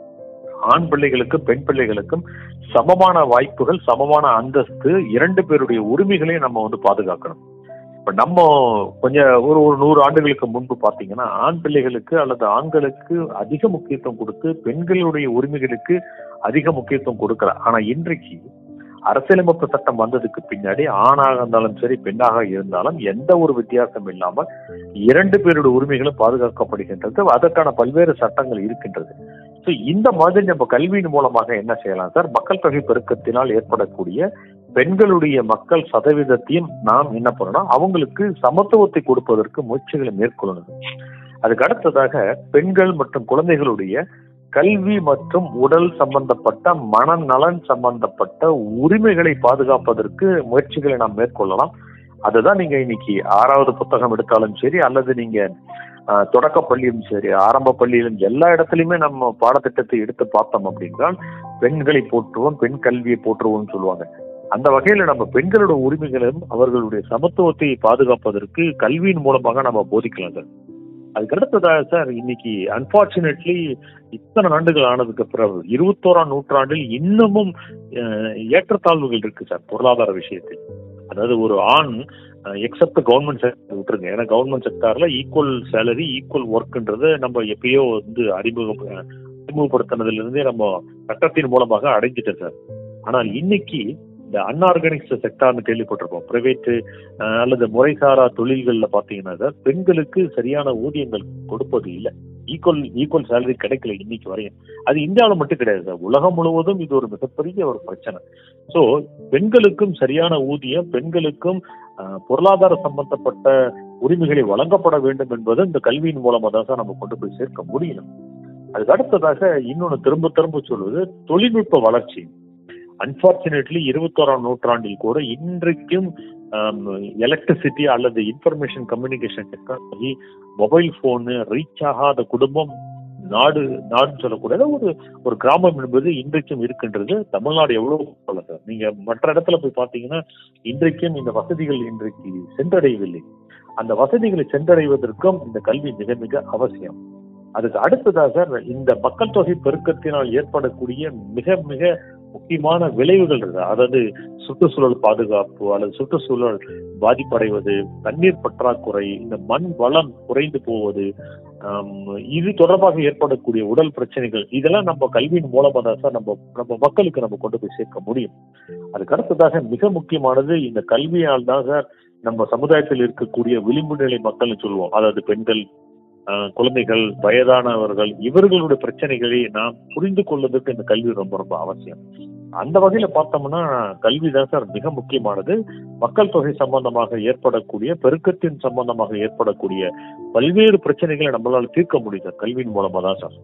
ஆண் பிள்ளைகளுக்கும் பெண் பிள்ளைகளுக்கும் சமமான வாய்ப்புகள் சமமான அந்தஸ்து இரண்டு பேருடைய உரிமைகளையும் நம்ம வந்து பாதுகாக்கணும் இப்ப நம்ம கொஞ்சம் ஒரு ஒரு நூறு ஆண்டுகளுக்கு முன்பு பாத்தீங்கன்னா ஆண் பிள்ளைகளுக்கு அல்லது ஆண்களுக்கு அதிக முக்கியத்துவம் கொடுத்து பெண்களுடைய உரிமைகளுக்கு அதிக முக்கியத்துவம் கொடுக்கல ஆனா இன்றைக்கு அரசியலமைப்பு சட்டம் வந்ததுக்கு பின்னாடி ஆணாக இருந்தாலும் சரி பெண்ணாக இருந்தாலும் எந்த ஒரு வித்தியாசம் இல்லாமல் இரண்டு பேருடைய உரிமைகளும் பாதுகாக்கப்படுகின்றது அதற்கான பல்வேறு சட்டங்கள் இருக்கின்றது ஸோ இந்த மாதிரி நம்ம கல்வியின் மூலமாக என்ன செய்யலாம் சார் மக்கள் தொகை பெருக்கத்தினால் ஏற்படக்கூடிய பெண்களுடைய மக்கள் சதவீதத்தையும் நாம் என்ன பண்ணணும் அவங்களுக்கு சமத்துவத்தை கொடுப்பதற்கு முயற்சிகளை மேற்கொள்ளணும் அதுக்கு அடுத்ததாக பெண்கள் மற்றும் குழந்தைகளுடைய கல்வி மற்றும் உடல் சம்பந்தப்பட்ட மனநலன் சம்பந்தப்பட்ட உரிமைகளை பாதுகாப்பதற்கு முயற்சிகளை நாம் மேற்கொள்ளலாம் அதுதான் நீங்க இன்னைக்கு ஆறாவது புத்தகம் எடுத்தாலும் சரி அல்லது நீங்க ஆஹ், தொடக்க பள்ளியும் சரி ஆரம்ப பள்ளியிலும் எல்லா இடத்துலயுமே நம்ம பாடத்திட்டத்தை எடுத்து பார்த்தோம் அப்படின்றால் பெண்களை போற்றுவோம் பெண் கல்வியை போற்றுவோம்னு சொல்லுவாங்க அந்த வகையில நம்ம பெண்களோட உரிமைகளும் அவர்களுடைய சமத்துவத்தை பாதுகாப்பதற்கு கல்வியின் மூலமாக நம்ம போதிக்கலாம் சார் அதுக்கு அடுத்ததாக சார் இன்னைக்கு அன்பார்ச்சுனேட்லி இத்தனை ஆண்டுகள் ஆனதுக்கு பிறகு இருபத்தோராம் நூற்றாண்டில் இன்னமும் அஹ், ஏற்றத்தாழ்வுகள் இருக்கு சார் பொருளாதார விஷயத்தில் அதாவது ஒரு ஆண் எக்ஸப்ட் கவர்மெண்ட் செக்டர் விட்டுருங்க ஏன்னா கவர்மெண்ட் செக்டார்ல ஈக்குவல் சேலரி ஈக்குவல் ஒர்க்ன்றதை நம்ம எப்பயோ வந்து அறிமுகம் அஹ், அறிமுகப்படுத்தினதுல இருந்தே நம்ம சட்டத்தின் மூலமாக அடைஞ்சிட்டோம் சார் ஆனால் இன்னைக்கு இந்த அன்ஆர்கனைஸ்டு செக்டார்னு கேள்விப்பட்டிருப்போம் பிரைவேட் அல்லது முறைசாரா தொழில்கள்ல பாத்தீங்கன்னா சார் பெண்களுக்கு சரியான ஊதியங்கள் கொடுப்பது இல்லை ஈக்குவல் ஈக்குவல் சேலரி கிடைக்கல இன்னைக்கு வரையும் அது இந்தியாவில் மட்டும் கிடையாது சார் உலகம் முழுவதும் இது ஒரு மிகப்பெரிய ஒரு பிரச்சனை ஸோ பெண்களுக்கும் சரியான ஊதியம் பெண்களுக்கும் அஹ், பொருளாதார சம்பந்தப்பட்ட உரிமைகளை வழங்கப்பட வேண்டும் என்பது இந்த கல்வியின் மூலமா தான் சார் நம்ம கொண்டு போய் சேர்க்க முடியும் அதுக்கு அடுத்ததாக இன்னொன்னு திரும்ப திரும்ப சொல்வது தொழில்நுட்ப வளர்ச்சி அன்பார்ச்சுனேட்லி இருபத்தோராம் நூற்றாண்டில் கூட இன்றைக்கும் எலக்ட்ரிசிட்டி அல்லது information communication technology mobile phone reach ஆகாத குடும்பம் நாடு நாடுன்னு சொல்லக்கூடாது ஒரு ஒரு கிராமம் என்பது இன்றைக்கும் இருக்கின்றது தமிழ்நாடு எவ்வளவு சார் நீங்க மற்ற இடத்துல போய் பார்த்தீங்கன்னா இன்றைக்கும் இந்த வசதிகள் இன்றைக்கு சென்றடையவில்லை அந்த வசதிகளை சென்றடைவதற்கும் இந்த கல்வி மிக மிக அவசியம் அதுக்கு அடுத்ததாக சார் இந்த மக்கள் தொகை பெருக்கத்தினால் ஏற்படக்கூடிய மிக மிக முக்கியமான விளைவுகள் இருக்கு அதாவது சுற்றுச்சூழல் பாதுகாப்பு அல்லது சுற்றுச்சூழல் பாதிப்படைவது தண்ணீர் பற்றாக்குறை இந்த மண் வளம் குறைந்து போவது ஆம், இது தொடர்பாக ஏற்படக்கூடிய உடல் பிரச்சனைகள் இதெல்லாம் நம்ம கல்வியின் மூலமா தான் சார் நம்ம நம்ம மக்களுக்கு நம்ம கொண்டு போய் சேர்க்க முடியும் அதுக்கு அடுத்ததாக மிக முக்கியமானது இந்த கல்வியால் தான் சார் நம்ம சமுதாயத்தில் இருக்கக்கூடிய விளிம்பு நிலை மக்கள்னு சொல்லுவோம் அதாவது பெண்கள் ஆஹ், குழந்தைகள் வயதானவர்கள் இவர்களுடைய பிரச்சனைகளை நாம் புரிந்து கொள்வதற்கு இந்த கல்வி ரொம்ப ரொம்ப அவசியம் அந்த வகையில பார்த்தோம்னா கல்வி தான் சார் மிக முக்கியமானது மக்கள் தொகை சம்பந்தமாக ஏற்படக்கூடிய பெருக்கத்தின் சம்பந்தமாக ஏற்படக்கூடிய பல்வேறு பிரச்சனைகளை நம்மளால தீர்க்க முடியும் சார் கல்வியின் மூலமா தான் சார்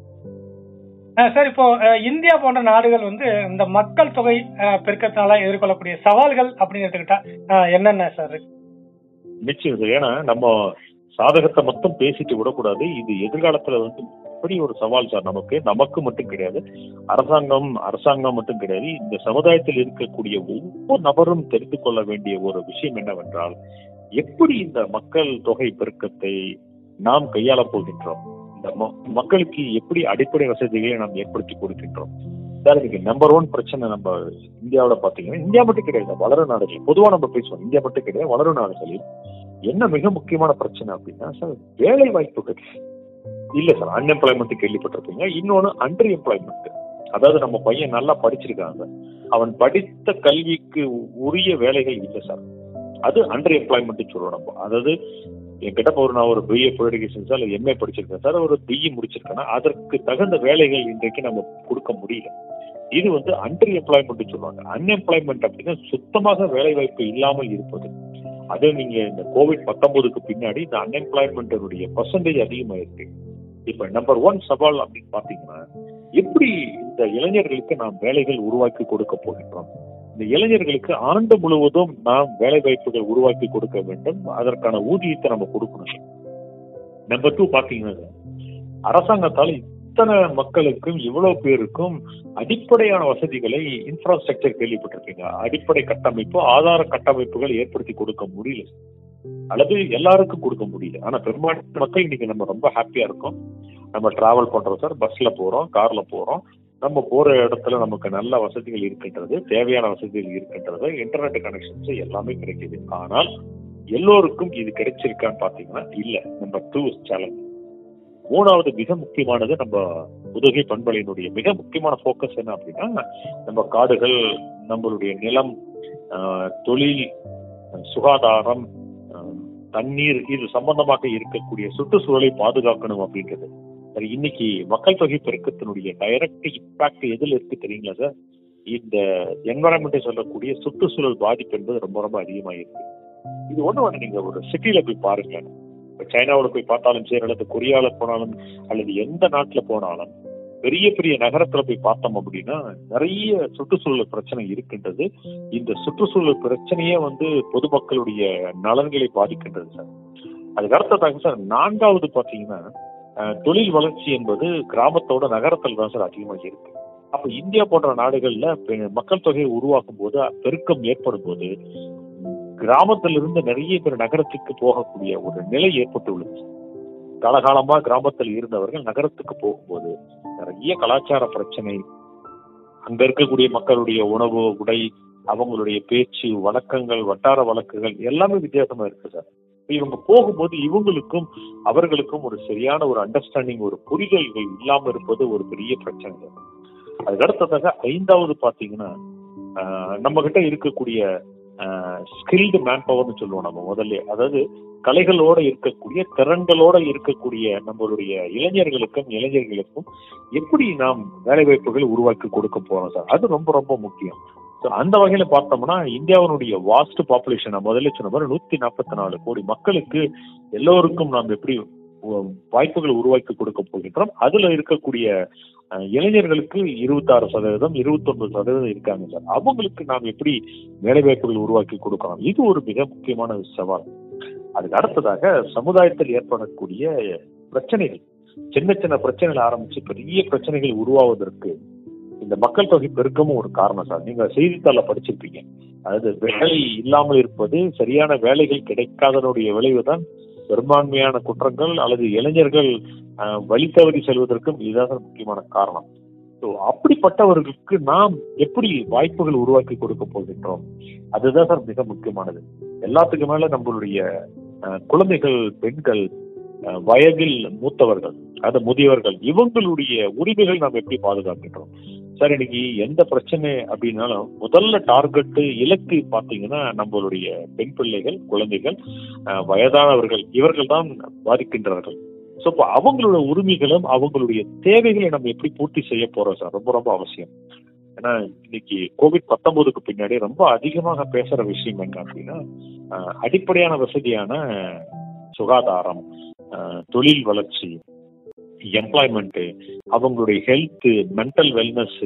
அஹ் சார் இப்போ அஹ், இந்தியா போன்ற நாடுகள் வந்து இந்த மக்கள் தொகை அஹ், பெருக்கத்தினால எதிர்கொள்ளக்கூடிய சவால்கள் அப்படின்னு எடுத்துக்கிட்டா அஹ், என்னென்ன சார் இருக்கு? நிச்சயம் சார் ஏன்னா நம்ம சாதகத்தை மட்டும் பேசிட்டு விடக்கூடாது இது எதிர்காலத்துல வந்து இப்படி ஒரு சவால் சார் நமக்கு நமக்கு மட்டும் கிடையாது அரசாங்கம் அரசாங்கம் மட்டும் கிடையாது இந்த சமுதாயத்தில் இருக்கக்கூடிய ஒவ்வொரு நபரும் தெரிந்து கொள்ள வேண்டிய ஒரு விஷயம் என்னவென்றால் எப்படி இந்த மக்கள் தொகை பெருக்கத்தை நாம் கையாளப் போகின்றோம் இந்த ம- மக்களுக்கு எப்படி அடிப்படை வசதிகளை நாம் ஏற்படுத்தி கொடுக்கின்றோம் சார் இன்னைக்கு நம்பர் ஒன் பிரச்சனை நம்ம இந்தியாவில் பாத்தீங்கன்னா இந்தியா மட்டும் கிடையாது வளரும் நாடுகள் பொதுவா நம்ம பேசுவோம் இந்தியா மட்டும் கிடையாது வளரும் நாடுகளில் என்ன மிக முக்கியமான பிரச்சனை அப்படின்னா சார் வேலை வாய்ப்புகள் இல்ல சார் அன்எம்ப்ளாய்மெண்ட் கேள்விப்பட்டிருப்பீங்க இன்னொன்னு அண்டர் எம்ப்ளாய்மெண்ட் அதாவது நம்ம பையன் நல்லா படிச்சிருக்காங்க அவன் படித்த கல்விக்கு உரிய வேலைகள் இல்லை சார் அது அண்டர் எம்ப்ளாய்மெண்ட் சொல்லுவோம் நம்ம அதாவது என்கிட்ட ஒரு நான் ஒரு பிஏ பொலிட்டிகேஷன் சார் எம்ஏ படிச்சிருக்கேன் சார் ஒரு பிஇ முடிச்சிருக்கேன்னா அதற்கு தகுந்த வேலைகள் இன்றைக்கு நம்ம கொடுக்க முடியல இது வந்து அண்டர் எம்ப்ளாய்மெண்ட் சொல்லுவாங்க அன்எம்ப்ளாய்மெண்ட் அப்படின்னா சுத்தமாக வேலை வாய்ப்பு இல்லாமல் இருப்பது அது நீங்க இந்த கோவிட் பத்தொன்பதுக்கு பின்னாடி இந்த அன்எம்ப்ளாய்மெண்ட்டுடைய பர்சன்டேஜ் அதிகமாயிருக்கு இப்ப நம்பர் ஒன் சவால் அப்படின்னு பாத்தீங்கன்னா எப்படி இந்த இளைஞர்களுக்கு நாம் வேலைகள் உருவாக்கி கொடுக்க போகின்றோம் இந்த இளைஞர்களுக்கு ஆண்டு முழுவதும் நாம் வேலை வாய்ப்புகள் உருவாக்கி கொடுக்க வேண்டும் அதற்கான ஊதியத்தை நம்ம கொடுக்கணும் நம்பர் டூ பாத்தீங்கன்னா அரசாங்கத்தால் இத்தனை மக்களுக்கும் இவ்வளவு பேருக்கும் அடிப்படையான வசதிகளை இன்ஃப்ராஸ்ட்ரக்சர் கேள்விப்பட்டிருக்கீங்க அடிப்படை கட்டமைப்பு ஆதார கட்டமைப்புகள் ஏற்படுத்தி கொடுக்க முடியல அல்லது எல்லாருக்கும் கொடுக்க முடியல ஆனா பெரும்பாலான மக்கள் இன்னைக்கு நம்ம ரொம்ப ஹாப்பியா இருக்கோம் நம்ம டிராவல் பண்றோம் சார் பஸ்ல போறோம் கார்ல போறோம் நம்ம போற இடத்துல நமக்கு நல்ல வசதிகள் இருக்கின்றது தேவையான வசதிகள் இருக்கின்றது இன்டர்நெட் கனெக்ஷன்ஸ் எல்லாமே கிடைக்குது ஆனால் எல்லோருக்கும் இது கிடைச்சிருக்கான்னு பாத்தீங்கன்னா இல்ல நம்பர் டூ சேலஞ்ச் மூணாவது மிக முக்கியமானது நம்ம உதகை பண்பலையினுடைய மிக முக்கியமான ஃபோக்கஸ் என்ன அப்படின்னா நம்ம காடுகள் நம்மளுடைய நிலம் ஆஹ், தொழில் சுகாதாரம் ஆஹ், தண்ணீர் இது சம்பந்தமாக இருக்கக்கூடிய சுற்றுச்சூழலை பாதுகாக்கணும் அப்படின்றது சரி இன்னைக்கு மக்கள் தொகை பெருக்கத்தினுடைய டைரக்ட் இம்பாக்ட் எதுல இருக்கு தெரியுங்களா சார் இந்த என்வரான்மெண்ட் சொல்லக்கூடிய சுற்றுச்சூழல் பாதிப்பு என்பது ரொம்ப ரொம்ப அதிகமா இருக்கு இது ஒண்ணு ஒண்ணு நீங்க ஒரு சிட்டில போய் பாருங்க இப்ப சைனாவுல போய் பார்த்தாலும் சரி அல்லது கொரியால போனாலும் அல்லது எந்த நாட்டுல போனாலும் பெரிய பெரிய நகரத்துல போய் பார்த்தோம் அப்படின்னா நிறைய சுற்றுச்சூழல் பிரச்சனை இருக்கின்றது இந்த சுற்றுச்சூழல் பிரச்சனையே வந்து பொதுமக்களுடைய நலன்களை பாதிக்கின்றது சார் அதுக்கு அடுத்ததாக சார் நான்காவது பாத்தீங்கன்னா அஹ், தொழில் வளர்ச்சி என்பது கிராமத்தோட நகரத்தில் தான் சார் அதிகமாக இருக்கு அப்ப இந்தியா போன்ற நாடுகள்ல பெ- மக்கள் தொகையை உருவாக்கும் போது பெருக்கம் ஏற்படும் போது கிராமத்திலிருந்து நிறைய பேர் நகரத்துக்கு போகக்கூடிய ஒரு நிலை ஏற்பட்டுள்ளது காலகாலமா கிராமத்தில் இருந்தவர்கள் நகரத்துக்கு போகும்போது நிறைய கலாச்சார பிரச்சனை அங்க இருக்கக்கூடிய மக்களுடைய உணவு உடை அவங்களுடைய பேச்சு வழக்கங்கள் வட்டார வழக்குகள் எல்லாமே வித்தியாசமா இருக்கு சார் இப்ப இவங்க போகும்போது இவங்களுக்கும் அவர்களுக்கும் ஒரு சரியான ஒரு அண்டர்ஸ்டாண்டிங் ஒரு புரிதல்கள் இல்லாம இருப்பது ஒரு பெரிய பிரச்சனை சார். அதுக்கு அடுத்ததாக ஐந்தாவது பாத்தீங்கன்னா ஆஹ், நம்ம கிட்ட இருக்கக்கூடிய ஸ்கில்டு மேன் பவர்னு சொல்லுவோம் நம்ம முதல்ல அதாவது கலைகளோட இருக்கக்கூடிய திறன்களோட இருக்கக்கூடிய நம்மளுடைய இளைஞர்களுக்கும் இளைஞர்களுக்கும் எப்படி நாம் வேலை வாய்ப்புகள் உருவாக்கி கொடுக்க போறோம் சார் அது ரொம்ப ரொம்ப முக்கியம் So, அந்த வகையில பார்த்தோம்னா இந்தியாவினுடைய வாஸ்ட் பாப்புலேஷன் முதல்ல சொன்ன மாதிரி நூத்தி நாற்பத்தி நாலு கோடி மக்களுக்கு எல்லோருக்கும் நாம் எப்படி உ- வாய்ப்புகள் உருவாக்கி கொடுக்க போகின்றோம் அதுல இருக்கக்கூடிய அஹ், இளைஞர்களுக்கு இருபத்தாறு சதவீதம் இருபத்தொன்பது சதவீதம் இருக்காங்க சார் அவங்களுக்கு நாம் எப்படி வேலை வாய்ப்புகள் உருவாக்கி கொடுக்கலாம் இது ஒரு மிக முக்கியமான சவால் அதுக்கு அடுத்ததாக சமுதாயத்தில் ஏற்படக்கூடிய பிரச்சனைகள் சின்ன சின்ன பிரச்சனைகள் ஆரம்பிச்சு பெரிய பிரச்சனைகள் உருவாவதற்கு இந்த மக்கள் தொகை பெருக்கமும் ஒரு காரணம் சார் நீங்க செய்தித்தாள படிச்சிருப்பீங்க அதாவது வேலை இல்லாமல் இருப்பது சரியான வேலைகள் கிடைக்காதனுடைய விளைவுதான் பெரும்பான்மையான குற்றங்கள் அல்லது இளைஞர்கள் அஹ், வழி தவறி செல்வதற்கும் இதுதான் சார் முக்கியமான காரணம் ஸோ அப்படிப்பட்டவர்களுக்கு நாம் எப்படி வாய்ப்புகள் உருவாக்கி கொடுக்க போகின்றோம் அதுதான் சார் மிக முக்கியமானது எல்லாத்துக்கு மேல நம்மளுடைய அஹ், குழந்தைகள் பெண்கள் அஹ், வயதில் மூத்தவர்கள் அது முதியவர்கள் இவங்களுடைய உரிமைகள் நாம் எப்படி பாதுகாக்கின்றோம் சார் இன்னைக்கு எந்த பிரச்சனை அப்படின்னாலும் முதல்ல டார்கெட் இலக்கு பாத்தீங்கன்னா நம்மளுடைய பெண் பிள்ளைகள் குழந்தைகள் அஹ், வயதானவர்கள் இவர்கள் தான் பாதிக்கின்றார்கள் ஸோ இப்போ அவங்களோட உரிமைகளும் அவங்களுடைய தேவைகளை நம்ம எப்படி பூர்த்தி செய்ய போறோம் சார் ரொம்ப ரொம்ப அவசியம் ஏன்னா இன்னைக்கு கோவிட் பத்தொன்பதுக்கு பின்னாடி ரொம்ப அதிகமாக பேசுற விஷயம் என்ன அப்படின்னா அஹ், அடிப்படையான வசதியான சுகாதாரம் அஹ், தொழில் வளர்ச்சி எம்ப்ளாய்மெண்ட் அவங்களுடைய ஹெல்த் மென்டல் வெல்னஸ்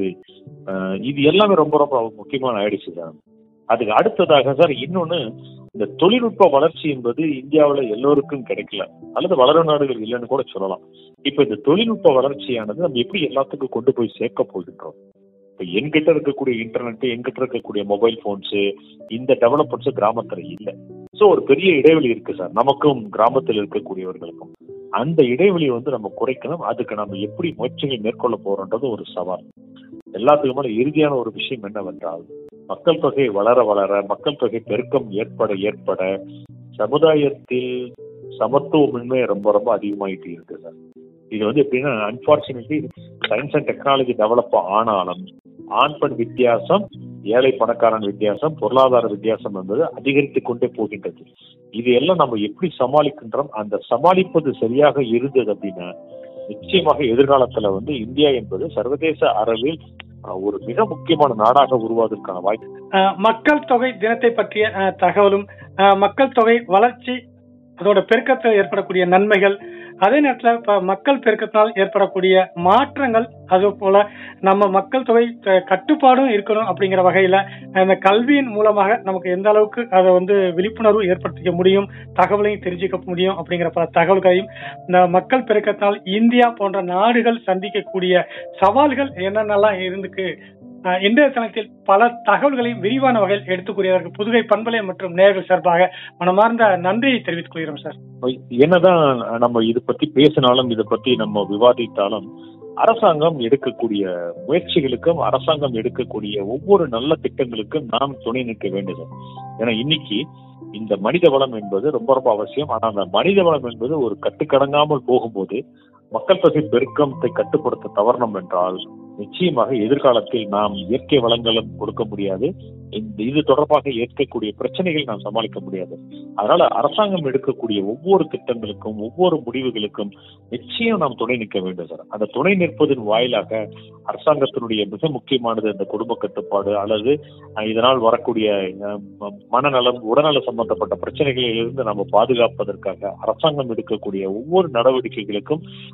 இது எல்லாமே ரொம்ப ரொம்ப முக்கியமான ஆயிடுச்சு சார் அதுக்கு அடுத்ததாக சார் இன்னொன்னு இந்த தொழில்நுட்ப வளர்ச்சி என்பது இந்தியாவுல எல்லோருக்கும் கிடைக்கல அல்லது வளரும் நாடுகள் இல்லைன்னு கூட சொல்லலாம் இப்ப இந்த தொழில்நுட்ப வளர்ச்சியானது நம்ம எப்படி எல்லாத்துக்கும் கொண்டு போய் சேர்க்க போகின்றோம் இப்ப என்கிட்ட இருக்கக்கூடிய இன்டர்நெட் என்கிட்ட இருக்கக்கூடிய மொபைல் போன்ஸ் இந்த டெவலப்மெண்ட்ஸ் கிராமத்துல இல்ல சோ ஒரு பெரிய இடைவெளி இருக்கு சார் நமக்கும் கிராமத்தில் இருக்கக்கூடியவர்களுக்கும் அந்த இடைவெளியை வந்து நம்ம குறைக்கணும் அதுக்கு நம்ம எப்படி முயற்சிகள் மேற்கொள்ள போறோன்றது ஒரு சவால் எல்லாத்துக்கும் மேல இறுதியான ஒரு விஷயம் என்னவென்றால் மக்கள் தொகை வளர வளர மக்கள் தொகை பெருக்கம் ஏற்பட ஏற்பட சமுதாயத்தில் சமத்துவமின்மை ரொம்ப ரொம்ப அதிகமாயிட்டு இருக்கு சார் இது வந்து எப்படின்னா unfortunately science and technology develop ஆனாலும் ஆண் பெண் வித்தியாசம் ஏழை பணக்காரன் வித்தியாசம் பொருளாதார வித்தியாசம் என்பது அதிகரித்து கொண்டே போகின்றது இது எல்லாம் நம்ம எப்படி சமாளிக்கின்றோம் அந்த சமாளிப்பது சரியாக இருந்தது அப்படின்னா நிச்சயமாக எதிர்காலத்துல வந்து இந்தியா என்பது சர்வதேச அளவில் அஹ், ஒரு மிக முக்கியமான நாடாக உருவாவதற்கான வாய்ப்பு அஹ், மக்கள் தொகை தினத்தை பற்றிய அஹ், தகவலும் அஹ், மக்கள் தொகை வளர்ச்சி அதோட பெருக்கத்தில் ஏற்படக்கூடிய நன்மைகள் அதே நேரத்தில் இப்ப மக்கள் பெருக்கத்தினால் ஏற்படக்கூடிய மாற்றங்கள் அது போல நம்ம மக்கள் தொகை க- கட்டுப்பாடும் இருக்கணும் அப்படிங்கிற வகையில அந்த கல்வியின் மூலமாக நமக்கு எந்த அளவுக்கு அதை வந்து விழிப்புணர்வு ஏற்படுத்திக்க முடியும் தகவலையும் தெரிஞ்சுக்க முடியும் அப்படிங்கிற பல தகவல்களையும் இந்த மக்கள் பெருக்கத்தினால் இந்தியா போன்ற நாடுகள் சந்திக்கக்கூடிய சவால்கள் என்னென்னலாம் இருந்துக்கு அஹ், இன்றைய தளத்தில் பல தகவல்களையும் விரிவான வகையில் எடுத்துக் கூறியதற்கு புதுகை பண்பலை மற்றும் நேர்கள் சார்பாக மனமார்ந்த நன்றியை தெரிவித்துக் கொள்கிறோம் சார் என்னதான் நம்ம இது பத்தி பேசினாலும் இதை பத்தி நம்ம விவாதித்தாலும் அரசாங்கம் எடுக்கக்கூடிய முயற்சிகளுக்கும் அரசாங்கம் எடுக்கக்கூடிய ஒவ்வொரு நல்ல திட்டங்களுக்கும் நாம் துணை நிற்க வேண்டும் ஏன்னா இன்னைக்கு இந்த மனித வளம் என்பது ரொம்ப ரொம்ப அவசியம் ஆனா அந்த மனித வளம் என்பது ஒரு கட்டுக்கடங்காமல் போகும்போது மக்கள் தொகை பெருக்கத்தை கட்டுப்படுத்த தவறணும் என்றால் நிச்சயமாக எதிர்காலத்தில் நாம் இயற்கை வளங்களும் கொடுக்க முடியாது இந்த இது தொடர்பாக ஏற்கக்கூடிய பிரச்சனைகள் நாம் சமாளிக்க முடியாது அதனால அரசாங்கம் எடுக்கக்கூடிய ஒவ்வொரு திட்டங்களுக்கும் ஒவ்வொரு முடிவுகளுக்கும் நிச்சயம் நாம் துணை நிற்க வேண்டும் சார் அந்த துணை நிற்பதன் வாயிலாக அரசாங்கத்தினுடைய மிக முக்கியமானது இந்த குடும்ப கட்டுப்பாடு அல்லது அஹ், இதனால் வரக்கூடிய அஹ், ம- மனநலம் உடல்நல சம்பந்தப்பட்ட பிரச்சனைகளில் இருந்து நம்ம பாதுகாப்பதற்காக அரசாங்கம் எடுக்கக்கூடிய ஒவ்வொரு நடவடிக்கைகளுக்கும்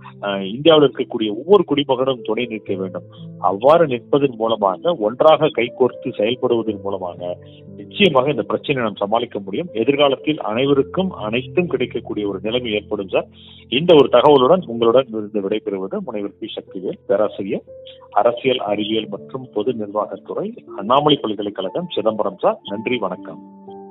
அஹ், இந்தியாவில் இருக்கக்கூடிய ஒவ்வொரு குடிமகனும் துணை நிற்க வேண்டும் அவ்வாறு நிற்பதன் மூலமாக ஒன்றாக கைகோர்த்து செயல்படுவதன் மூலமாக நிச்சயமாக இந்த பிரச்சனையை நாம் சமாளிக்க முடியும் எதிர்காலத்தில் அனைவருக்கும் அனைத்தும் கிடைக்கக்கூடிய ஒரு நிலைமை ஏற்படும் சார் இந்த ஒரு தகவலுடன் உங்களுடன் இருந்து விடைபெறுவது முனைவர் பி சக்திவேல் பேராசிரியர் அரசியல் அறிவியல் மற்றும் பொது நிர்வாகத்துறை அண்ணாமலை பல்கலைக்கழகம் சிதம்பரம் சார் நன்றி வணக்கம்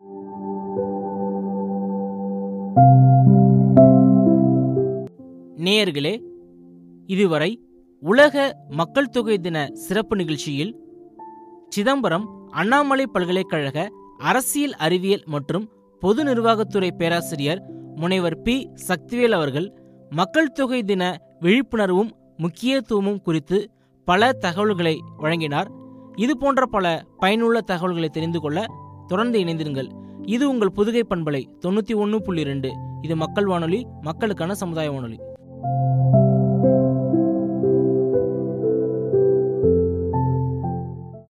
நேயர்களே இதுவரை உலக மக்கள் தொகை தின சிறப்பு நிகழ்ச்சியில் சிதம்பரம் அண்ணாமலை பல்கலைக்கழக அரசியல் அறிவியல் மற்றும் பொது நிர்வாகத்துறை பேராசிரியர் முனைவர் பி சக்திவேல் அவர்கள் மக்கள் தொகை தின விழிப்புணர்வும் முக்கியத்துவமும் குறித்து பல தகவல்களை வழங்கினார் இது போன்ற பல பயனுள்ள தகவல்களை தெரிந்து கொள்ள தொடர்ந்து இணைந்திருங்கள் இது உங்கள் புதுகை பண்பலை தொண்ணூற்றி ஒன்று புள்ளி ரெண்டு இது மக்கள் வானொலி மக்களுக்கான சமுதாய வானொலி